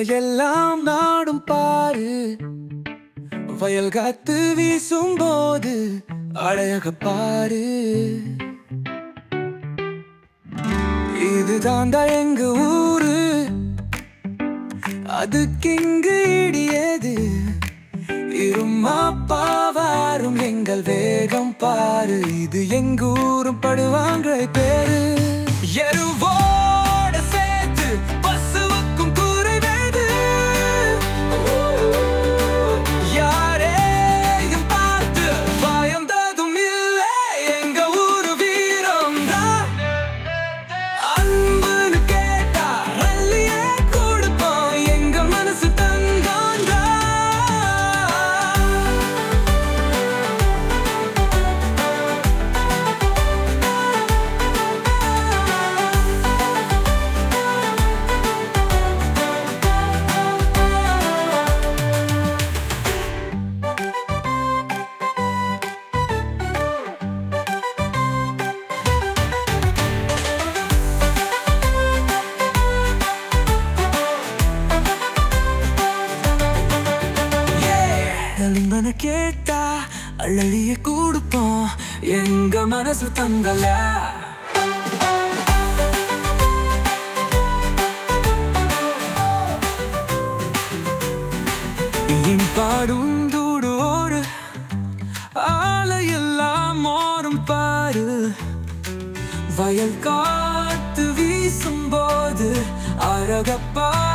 மலையெல்லாம் நாடும் பாரு வயல் காத்து வீசும் போது அழக பாரு இதுதான் எங்க ஊரு அதுக்கு இங்கு இடியது இருமா பாவாரும் எங்கள் வேகம் பாரு இது எங்க ஊரும் படுவாங்க பேரு எருவோட சேர்த்து பசுவுக்கும் குறைவேது யாரையும் பார்த்து பயந்ததும் இல்லை எங்க ஊரு வீரம் தான் அன்புன்னு கேட்டா அள்ளியே கொடுப்போம் எங்க மனசு தந்தாண்டா களிமன கேட்டா அள்ளலிய கொடுப்போம் எங்க மனசு தங்கல இன் பாடும் தூடோடு ஆலையெல்லாம் மோரும் பாரு வயல் காத்து வீசும் போது அழகப்பா